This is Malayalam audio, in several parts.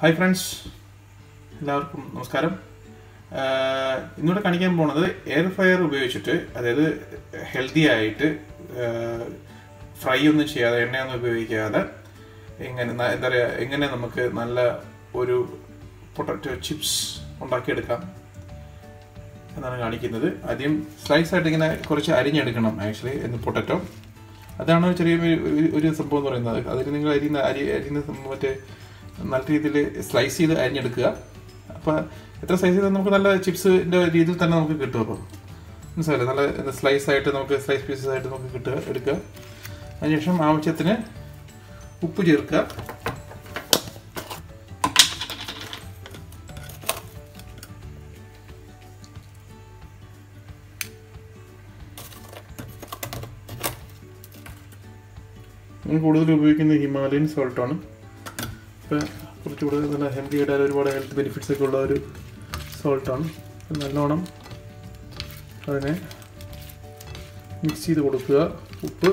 ഹായ് ഫ്രണ്ട്സ് എല്ലാവർക്കും നമസ്കാരം ആഹ് ഇന്നിവിടെ കാണിക്കാൻ പോണത് എയർ ഫ്രയർ ഉപയോഗിച്ചിട്ട് അതായത് ഹെൽത്തി ആയിട്ട് ഫ്രൈ ഒന്നും ചെയ്യാതെ എണ്ണയൊന്നും ഉപയോഗിക്കാതെ എങ്ങനെ ന- എന്താ പറയുക എങ്ങനെ നമുക്ക് നല്ല ഒരു പൊട്ടറ്റോ ചിപ്സ് ഉണ്ടാക്കിയെടുക്കാം എന്നാണ് കാണിക്കുന്നത് ആദ്യം സ്ലൈസ് ആയിട്ട് ഇങ്ങനെ കുറച്ച് അരിഞ്ഞെടുക്കണം ആക്ച്വലി എന്ന് പൊട്ടറ്റോ അതാണ് ഒരു ചെറിയ ഒരു- ഒരു- ഒരു സംഭവം എന്ന് പറയുന്നത് അതിൽ നിങ്ങൾ അരിയുന്ന അരി അരിയുന്ന സംഭവം മറ്റേ നല്ല രീതിയിൽ സ്ലൈസ് ചെയ്ത് അരിഞ്ഞെടുക്കുക അപ്പോൾ എത്ര സ്ലൈസ് ചെയ്താൽ നമുക്ക് നല്ല ചിപ്സിൻ്റെ രീതിയിൽ തന്നെ നമുക്ക് കിട്ടും അപ്പം മനസ്സിലായില്ലേ നല്ല സ്ലൈസ് ആയിട്ട് നമുക്ക് സ്ലൈസ് പീസസ് ആയിട്ട് നമുക്ക് കിട്ടുക എടുക്കുക അതിനുശേഷം ആവശ്യത്തിന് ഉപ്പ് ചേർക്കുക ഞാൻ കൂടുതൽ ഉപയോഗിക്കുന്നത് ഹിമാലയൻ സോൾട്ടാണ് ഇപ്പം കുറച്ചുകൂടെ നല്ല ഹെൽത്തി ആയിട്ട് ഒരുപാട് ഹെൽത്ത് ബെനിഫിറ്റ്സ് ഒക്കെ ഉള്ള ഒരു സോൾട്ടാണ് അപ്പം നല്ലോണം അതിനെ മിക്സ് ചെയ്ത് കൊടുക്കുക ഉപ്പ്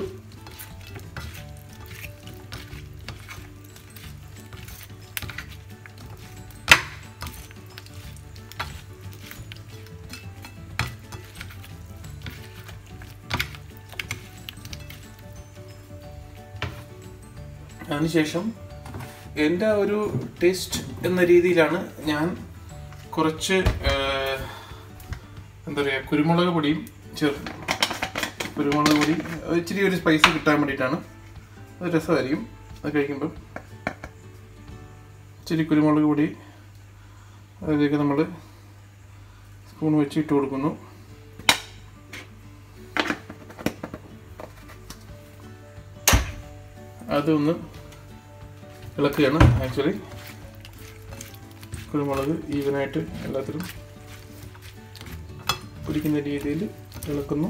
അതിനുശേഷം എൻ്റെ ഒരു ടേസ്റ്റ് എന്ന രീതിയിലാണ് ഞാൻ കുറച്ച് ആഹ്, എന്താ പറയുക കുരുമുളക് പൊടിയും ചേർക്കും കുരുമുളക് പൊടി അത് ഇച്ചിരി ഒരു സ്പൈസ് കിട്ടാൻ വേണ്ടിയിട്ടാണ് അത് രസമായിരിക്കും അത് കഴിക്കുമ്പം ഇച്ചിരി കുരുമുളക് പൊടി അതിലേക്ക് നമ്മൾ സ്പൂൺ വെച്ച് ഇട്ട് കൊടുക്കുന്നു അതൊന്ന് ഇളക്കുകയാണ് ആക്ച്വലി കുരുമുളക് ഈവനായിട്ട് എല്ലാത്തിലും പിടിക്കുന്ന രീതിയിൽ ഇളക്കുന്നു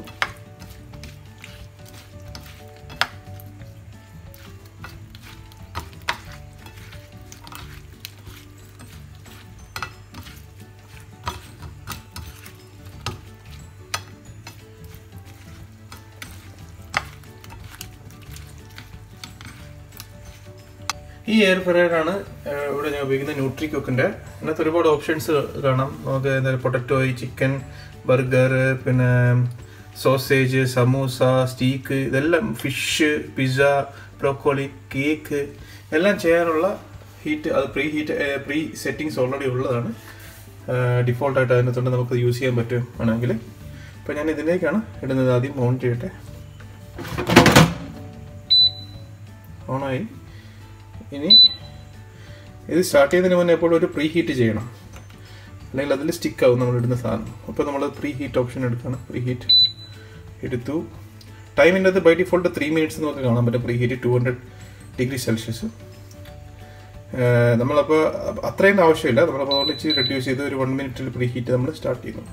ഈ എയർ ഫ്രയറാണ് ഇവിടെ ഞാൻ ഉപയോഗിക്കുന്ന ന്യൂട്രി കുക്കിൻ്റെ അതിനകത്ത് ഒരുപാട് ഓപ്ഷൻസ് കാണാം നമുക്ക് എന്താ പൊട്ടറ്റോ ചിക്കൻ ബർഗർ പിന്നെ സോസേജ് സമൂസ സ്റ്റീക്ക് ഇതെല്ലാം ഫിഷ് പിസ്സ ബ്രോക്കോളി കേക്ക് എല്ലാം ചെയ്യാനുള്ള ഹീറ്റ് അത് preheat pre settings already ഉള്ളതാണ് ഡിഫോൾട്ടായിട്ട് അതിനകത്തുണ്ട് നമുക്ക് യൂസ് ചെയ്യാൻ പറ്റും ആണെങ്കിൽ അപ്പോൾ ഞാൻ ഇതിലേക്കാണ് ഇടുന്നത് ആദ്യം ഓൺ ചെയ്യട്ടെ ഓണായി ഇനി ഇത് സ്റ്റാർട്ട് ചെയ്യുന്നതിന് മുന്നേ എപ്പോഴും ഒരു പ്രീ ഹീറ്റ് ചെയ്യണം അല്ലെങ്കിൽ അതിൽ സ്റ്റിക്ക് ആവും നമ്മൾ ഇടുന്ന സാധനം അപ്പോൾ നമ്മൾ പ്രീ ഹീറ്റ് ഓപ്ഷൻ എടുക്കണം പ്രീ ഹീറ്റ് എടുത്തു ടൈമിൻ്റെ അത് ബൈ ഡിഫോൾട്ട് ത്രീ മിനിറ്റ്സ് നമുക്ക് കാണാൻ പറ്റും preheat two hundred degree celsius നമ്മളപ്പോൾ അത്രയും ആവശ്യമില്ല നമ്മളപ്പോൾ അതുകൊണ്ട് ഇച്ചിരി റെഡ്യൂസ് ചെയ്ത് ഒരു വൺ മിനിറ്റിൽ പ്രീ ഹീറ്റ് നമ്മൾ സ്റ്റാർട്ട് ചെയ്യുന്നു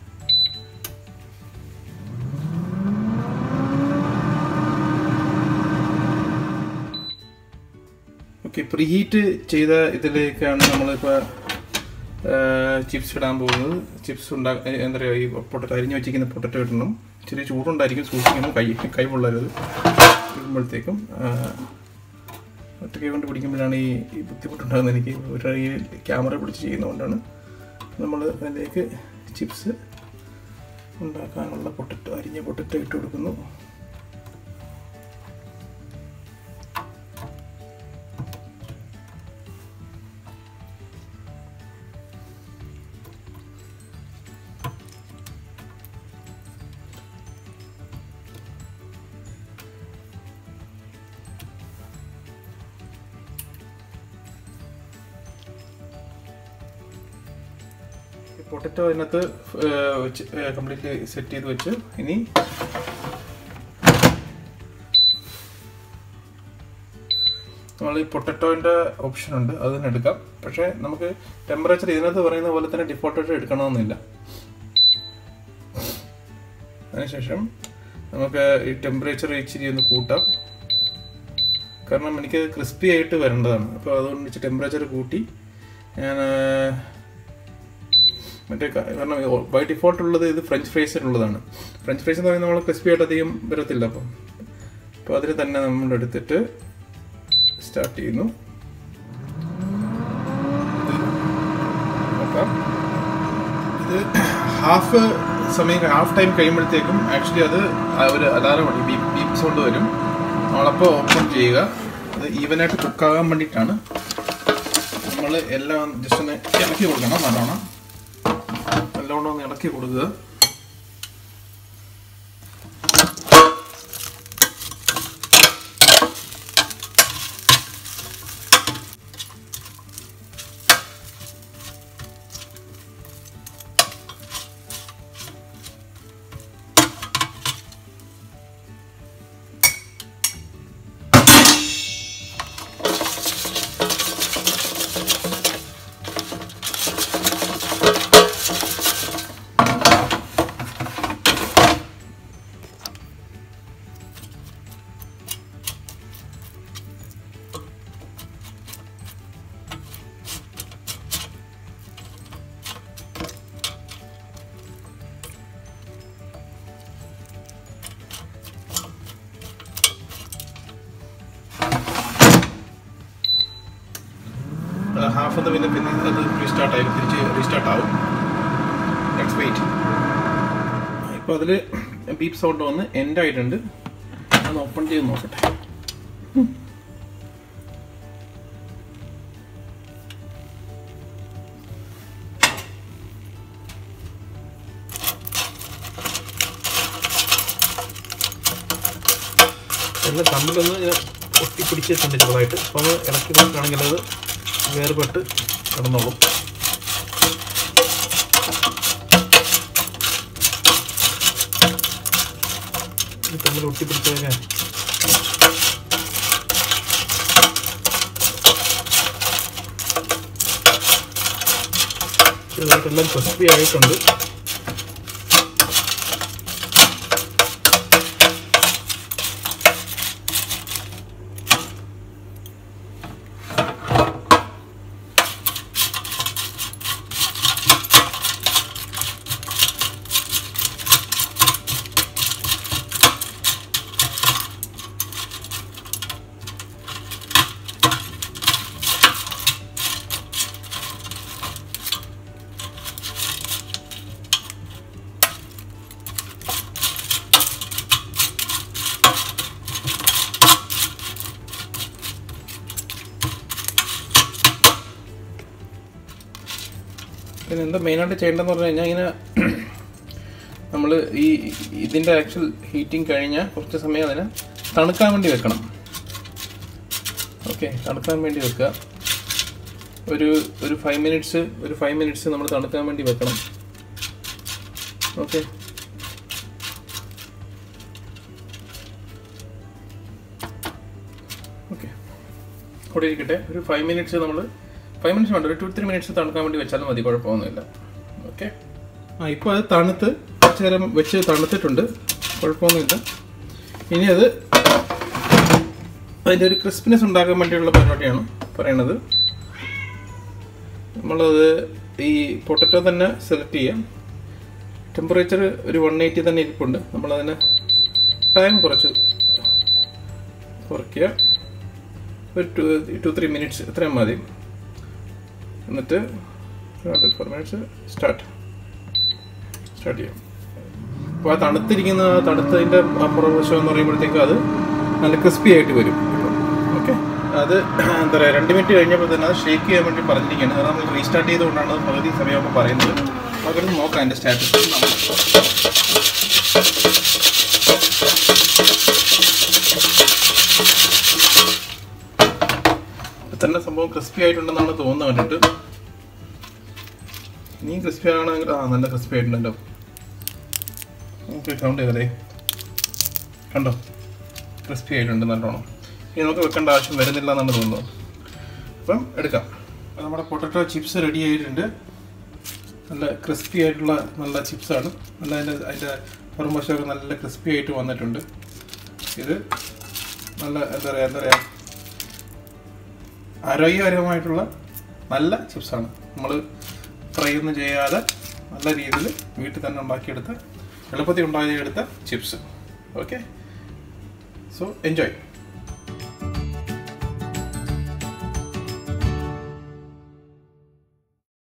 ഓക്കെ പ്രീ ഹീറ്റ് ചെയ്ത ഇതിലേക്കാണ് നമ്മളിപ്പോൾ ചിപ്സ് ഇടാൻ പോകുന്നത് ചിപ്സ് ഉണ്ടാ എന്താ പറയുക ഈ പൊട്ടറ്റോ അരിഞ്ഞ് വെച്ചിരിക്കുന്ന പൊട്ടറ്റോ ഇടണം ഇച്ചിരി ചൂടുണ്ടായിരിക്കും സൂക്ഷിക്കണം കൈ കൈ പൊള്ളരുത് ഇടുമ്പോഴത്തേക്കും ഒറ്റയ്ക്ക് കൊണ്ട് പിടിക്കുമ്പോഴാണ് ഈ ഈ ബുദ്ധിമുട്ടുണ്ടാകുന്നത് എനിക്ക് ഒരു ഈ ക്യാമറ പിടിച്ച് ചെയ്യുന്നതുകൊണ്ടാണ് നമ്മൾ അതിലേക്ക് ചിപ്സ് ഉണ്ടാക്കാനുള്ള പൊട്ടറ്റോ അരിഞ്ഞ പൊട്ടറ്റോ ഇട്ട് കൊടുക്കുന്നു പൊട്ടറ്റോ അതിനകത്ത് കംപ്ലീറ്റ്ലി സെറ്റ് ചെയ്ത് വെച്ച് ഇനി നമ്മൾ ഈ പൊട്ടറ്റോൻ്റെ ഓപ്ഷൻ ഉണ്ട് അത് തന്നെ എടുക്കാം പക്ഷേ നമുക്ക് ടെമ്പറേച്ചർ ഇതിനകത്ത് പറയുന്ന പോലെ തന്നെ ഡിഫോൾട്ടായിട്ട് എടുക്കണമെന്നില്ല അതിനുശേഷം നമുക്ക് ഈ ടെമ്പറേച്ചർ ഇച്ചിരി ഒന്ന് കൂട്ടാം കാരണം എനിക്ക് ക്രിസ്പി ആയിട്ട് വരേണ്ടതാണ് അപ്പോൾ അതുകൊണ്ട് ടെമ്പറേച്ചർ കൂട്ടി ഞാൻ മറ്റേ ക- കാരണം ബൈ ഡിഫോൾട്ട് ഉള്ളത് ഇത് ഫ്രഞ്ച് ഫ്രൈസിനുള്ളതാണ് ഫ്രഞ്ച് ഫ്രൈസ് എന്ന് പറയുന്നത് നമ്മൾ ക്രിസ്പി ആയിട്ട് അധികം വരത്തില്ല അപ്പം അപ്പോൾ അതിന് തന്നെ നമ്മൾ എടുത്തിട്ട് സ്റ്റാർട്ട് ചെയ്യുന്നു നോക്കാം ഇത് ഹാഫ് സമയം ഹാഫ് ടൈം കഴിയുമ്പോഴത്തേക്കും ആക്ച്വലി അത് ആ ഒരു അലാറം വഴി ബീപ്പ് ബീപ്പ് സൗണ്ട് വരും നമ്മളപ്പോൾ ഓപ്പൺ ചെയ്യുക അത് ഈവനായിട്ട് കുക്കാകാൻ വേണ്ടിയിട്ടാണ് നമ്മൾ എല്ലാം ജസ്റ്റ് ഒന്ന് ഇളക്കി കൊടുക്കണം നല്ലോണം നല്ലോണം ഒന്ന് ഇളക്കി കൊടുക്കുക ഹാഫ് എന്ന് പിന്നെ പിന്നെ അത് റീസ്റ്റാർട്ട് ആയി തിരിച്ച് റീസ്റ്റാർട്ട് ആവും ലെറ്റ്സ് വെയിറ്റ് ഇപ്പോൾ അതിൽ ബീപ്പ് സൗണ്ട് വന്ന് എൻഡ് ആയിട്ടുണ്ട് അത് ഓപ്പൺ ചെയ്ത് നോക്കട്ടെ എല്ലാം തമ്മിലൊന്ന് ഇങ്ങനെ ഒട്ടിപ്പിടിച്ചിട്ടുണ്ട് ചെറുതായിട്ട് അപ്പോൾ അത് ഇളക്കി നോക്കുകയാണെങ്കിൽ അത് വേർപെട്ട് കിടന്നോളും ഇത് തമ്മിൽ ഒട്ടിപ്പിടിച്ചതൊക്കെ ചെറുതായിട്ടെല്ലാം ക്രിസ്പി ആയിട്ടുണ്ട് പിന്നെ എന്താ മെയിനായിട്ട് ചെയ്യേണ്ടതെന്ന് പറഞ്ഞു കഴിഞ്ഞാൽ ഇങ്ങനെ നമ്മൾ ഈ ഇതിൻ്റെ ആക്ച്വൽ ഹീറ്റിംഗ് കഴിഞ്ഞാൽ കുറച്ച് സമയം അതിനെ തണുക്കാൻ വേണ്ടി വെക്കണം ഓക്കെ തണുക്കാൻ വേണ്ടി വെക്കുക ഒരു ഒരു ഫൈവ് മിനിറ്റ്സ് ഒരു ഫൈവ് മിനിറ്റ്സ് നമ്മൾ തണുക്കാൻ വേണ്ടി വെക്കണം ഓക്കെ ഓക്കെ അവിടെ ഇരിക്കട്ടെ ഒരു ഫൈവ് മിനിറ്റ്സ് നമ്മൾ ഫൈവ് മിനിറ്റ്സ് വേണ്ട ഒരു ടു ത്രീ മിനിറ്റ്സ് തണുക്കാൻ വേണ്ടി വെച്ചാലും മതി കുഴപ്പമൊന്നുമില്ല ഓക്കെ ആ ഇപ്പോൾ അത് തണുത്ത് കുറച്ച് നേരം വെച്ച് തണുത്തിട്ടുണ്ട് കുഴപ്പമൊന്നുമില്ല ഇനി അത് അതിൻ്റെ ഒരു ക്രിസ്പിനെസ് ഉണ്ടാക്കാൻ വേണ്ടിയുള്ള പരിപാടിയാണ് പറയണത് നമ്മളത് ഈ പൊട്ടറ്റോ തന്നെ സെലക്ട് ചെയ്യാം ടെമ്പറേച്ചർ ഒരു വൺ എയ്റ്റി തന്നെ ഇരിപ്പുണ്ട് നമ്മളതിന് ടൈം കുറച്ച് കുറയ്ക്കുക ഒരു ടു ടു ത്രീ മിനിറ്റ്സ് ഇത്രയും മതി എന്നിട്ട് ഫോർ മിനിറ്റ്സ് സ്റ്റാർട്ട് സ്റ്റാർട്ട് ചെയ്യാം അപ്പോൾ ആ തണുത്തിരിക്കുന്ന ആ തണുത്തതിൻ്റെ ആ പുറവശം എന്ന് പറയുമ്പോഴത്തേക്കും അത് നല്ല ക്രിസ്പി ആയിട്ട് വരും ഓക്കെ അത് എന്താ പറയുക രണ്ട് മിനിറ്റ് കഴിഞ്ഞപ്പോൾ തന്നെ അത് ഷേക്ക് ചെയ്യാൻ വേണ്ടി പറഞ്ഞിരിക്കുകയാണ് അത് നമ്മൾ റീസ്റ്റാർട്ട് ചെയ്തുകൊണ്ടാണ് അത് പകുതി സമയമാകുമ്പോൾ പറയുന്നത് നമുക്കത് നോക്കാം എൻ്റെ സ്റ്റാറ്റസ് തന്നെ സംഭവം ക്രിസ്പി ആയിട്ടുണ്ടെന്നാണ് തോന്നുന്നത് കണ്ടിട്ട് നീ ക്രിസ്പി ആണെങ്കിൽ ആ നല്ല ക്രിസ്പി ആയിട്ടുണ്ടല്ലോ നമുക്ക് കൗണ്ട് ചെയ്തല്ലേ കണ്ടോ ക്രിസ്പി ആയിട്ടുണ്ട് നല്ലോണം ഇനി നമുക്ക് വെക്കേണ്ട ആവശ്യം വരുന്നില്ല എന്നാണ് തോന്നുന്നത് അപ്പം എടുക്കാം അപ്പം നമ്മുടെ പൊട്ടറ്റോ ചിപ്സ് റെഡി ആയിട്ടുണ്ട് നല്ല ക്രിസ്പി ആയിട്ടുള്ള നല്ല ചിപ്സാണ് നല്ല അതിൻ്റെ അതിൻ്റെ പുറംവശമൊക്കെ നല്ല ക്രിസ്പി ആയിട്ട് വന്നിട്ടുണ്ട് ഇത് നല്ല എന്താ പറയുക എന്താ പറയുക ആരോഗ്യകരമായിട്ടുള്ള നല്ല ചിപ്സാണ് നമ്മൾ ഫ്രൈ ഒന്നും ചെയ്യാതെ നല്ല രീതിയിൽ വീട്ടിൽ തന്നെ ഉണ്ടാക്കിയെടുത്ത എളുപ്പത്തിൽ ഉണ്ടാക്കിയെടുത്ത ചിപ്സ് ഓക്കെ സോ എൻജോയ്